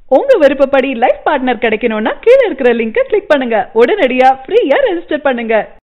உங்க விருப்பப்படி life partner கிடைக்கணும்னா கீழ இருக்கிற லிங்கை கிளிக் பண்ணுங்க உடனடியா ஃப்ரீயா ரெஜிஸ்டர் பண்ணுங்க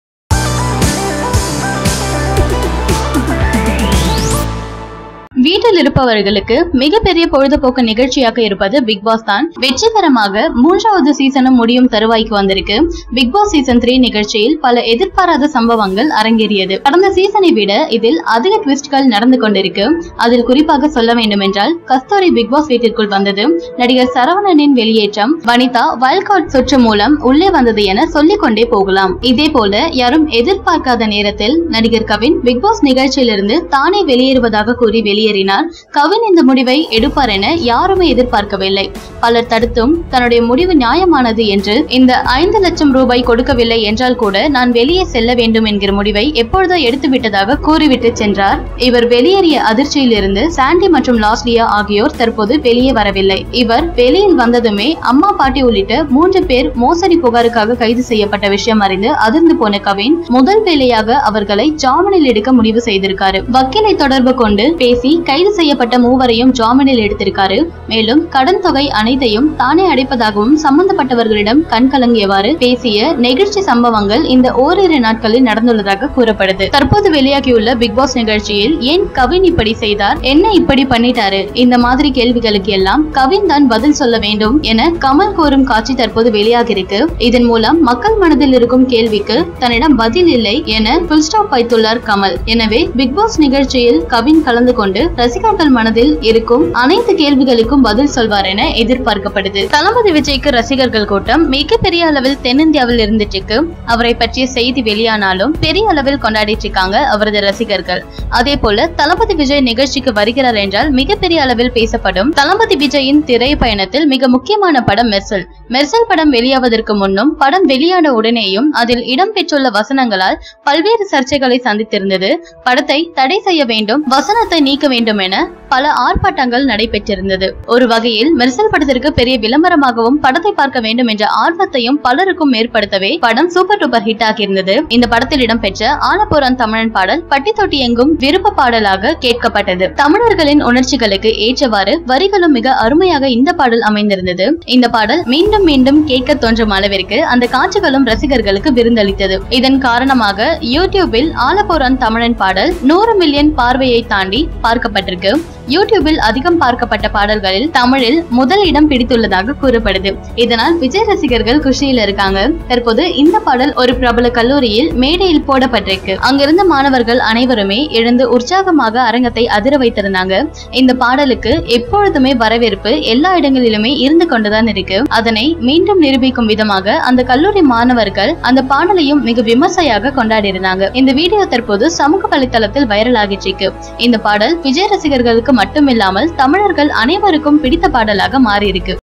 வீட்டில் இருப்பவர்களுக்கு மிகப்பெரிய பொழுதுபோக்கு நிகழ்ச்சியாக இருப்பது பிக் பாஸ் தான் வெற்றிகரமாக மூன்றாவது சீசனும் முடியும் தருவாய்க்கு வந்திருக்கு பிக் பாஸ் சீசன் த்ரீ நிகழ்ச்சியில் பல எதிர்பாராத சம்பவங்கள் அரங்கேறியது கடந்த சீசனை விட இதில் அதிக ட்விஸ்ட்கள் நடந்து கொண்டிருக்கு அதில் குறிப்பாக சொல்ல வேண்டுமென்றால் கஸ்தூரி பிக் பாஸ் வீட்டிற்குள் வந்தது நடிகர் சரவணனின் வெளியேற்றம் வனிதா வைல்ட் கார்டு சுற்று மூலம் உள்ளே வந்தது என சொல்லிக் கொண்டே போகலாம் இதே போல யாரும் எதிர்பார்க்காத நேரத்தில் நடிகர் கவின் பிக் பாஸ் நிகழ்ச்சியிலிருந்து தானே வெளியேறுவதாக கூறி வெளியேறினார் கவின் இந்த முடிவை எடுப்பார் என யாருமே எதிர்பார்க்கவில்லை பலர் தடுத்தும் தன்னுடைய முடிவு நியாயமானது என்று இந்த ஐந்து லட்சம் ரூபாய் கொடுக்கவில்லை என்றால் கூட நான் வெளியே செல்ல வேண்டும் என்கிற முடிவை எப்பொழுதோ எடுத்து விட்டதாக கூறிவிட்டு சென்றார் இவர் வெளியேறிய அதிர்ச்சியில் இருந்து சாண்டி மற்றும் லாஸ்லியா ஆகியோர் தற்போது வெளியே வரவில்லை இவர் வெளியில் வந்ததுமே அம்மா பாட்டி உள்ளிட்ட மூன்று பேர் மோசடி புகாருக்காக கைது செய்யப்பட்ட விஷயம் அறிந்து அதிர்ந்து போன கவின் முதல் வேலையாக அவர்களை ஜாமீனில் எடுக்க முடிவு செய்திருக்காரு வக்கீலை தொடர்பு கொண்டு பேசி கைது செய்யப்பட்ட மூவரையும் ஜாமீனில் எடுத்திருக்காரு மேலும் கடன் தொகை அனைத்தையும் தானே அடைப்பதாகவும் சம்பந்தப்பட்டவர்களிடம் கண்கலங்கியவாறு பேசிய நெகிழ்ச்சி சம்பவங்கள் இந்த ஓரிரு நாட்களில் நடந்துள்ளதாக கூறப்படுது தற்போது வெளியாகியுள்ள பிக் பாஸ் நிகழ்ச்சியில் ஏன் கவின் இப்படி செய்தார் என்ன இப்படி பண்ணிட்டாரு இந்த மாதிரி கேள்விகளுக்கு எல்லாம் கவின் தான் பதில் சொல்ல வேண்டும் என கமல் கூறும் காட்சி தற்போது வெளியாகிருக்கு இதன் மூலம் மக்கள் மனதில் இருக்கும் கேள்விக்கு தன்னிடம் பதில் இல்லை என புல் ஸ்டாப் வைத்துள்ளார் கமல் எனவே பிக் பாஸ் நிகழ்ச்சியில் கவின் கலந்து கொண்டு ரசிகர்கள் மனதில் இருக்கும் அனைத்து கேள்விகளுக்கும் பதில் சொல்வார் என எதிர்பார்க்கப்படுது தளபதி விஜய்க்கு ரசிகர்கள் கூட்டம் மிகப்பெரிய அளவில் தென்னிந்தியாவில் இருந்துட்டு இருக்கு அவரை பற்றிய செய்தி வெளியானாலும் பெரிய அளவில் கொண்டாடிட்டு இருக்காங்க அவரது ரசிகர்கள் அதே போல தளபதி விஜய் நிகழ்ச்சிக்கு வருகிறார் என்றால் மிகப்பெரிய அளவில் பேசப்படும் தளபதி விஜயின் திரை பயணத்தில் மிக முக்கியமான படம் மெர்சல் மெர்சல் படம் வெளியாவதற்கு முன்னும் படம் வெளியான உடனேயும் அதில் இடம்பெற்றுள்ள வசனங்களால் பல்வேறு சர்ச்சைகளை சந்தித்திருந்தது படத்தை தடை செய்ய வேண்டும் வசனத்தை நீக்க வேண்டும் என பல ஆர்ப்பாட்டங்கள் நடைபெற்றிருந்தது ஒரு வகையில் மெர்சல் படத்திற்கு பெரிய விளம்பரமாகவும் படத்தை பார்க்க வேண்டும் என்ற ஆர்வத்தையும் பலருக்கும் ஏற்படுத்தவே படம் சூப்பர் டூப்பர் ஹிட் ஆகியிருந்தது இந்த படத்தில் இடம்பெற்ற ஆலப்புறம் தமிழன் பாடல் பட்டி தொட்டி எங்கும் விருப்ப பாடலாக கேட்கப்பட்டது தமிழர்களின் உணர்ச்சிகளுக்கு ஏற்றவாறு வரிகளும் மிக அருமையாக இந்த பாடல் அமைந்திருந்தது இந்த பாடல் மீண்டும் மீண்டும் கேட்க தோன்றும் அளவிற்கு அந்த காட்சிகளும் ரசிகர்களுக்கு விருந்தளித்தது இதன் காரணமாக யூடியூபில் ஆலப்புறம் தமிழன் பாடல் நூறு மில்லியன் பார்வையை தாண்டி பார்க்கப்பட்டிருக்கு யூடியூபில் அதிகம் பார்க்கப்பட்ட பாடல்களில் தமிழில் முதல் இடம் பிடித்துள்ளதாக கூறப்படுது இதனால் விஜய் ரசிகர்கள் குஷியில் இருக்காங்க தற்போது இந்த பாடல் ஒரு பிரபல கல்லூரியில் மேடையில் போடப்பட்டிருக்கு அங்கிருந்த மாணவர்கள் அனைவருமே எழுந்து உற்சாகமாக அரங்கத்தை அதிர வைத்திருந்தாங்க இந்த பாடலுக்கு எப்பொழுதுமே வரவேற்பு எல்லா இடங்களிலுமே இருந்து கொண்டுதான் இருக்கு அதனை மீண்டும் நிரூபிக்கும் விதமாக அந்த கல்லூரி மாணவர்கள் அந்த பாடலையும் மிக விமர்சையாக கொண்டாடி இருந்தாங்க இந்த வீடியோ தற்போது சமூக வலைத்தளத்தில் வைரல் ஆகிட்டு இருக்கு இந்த பாடல் விஜய் ரசிகர்களுக்கு மட்டுமில்லாமல் தமிழர்கள் அனைவருக்கும் பிடித்த பாடலாக மாறி இருக்கு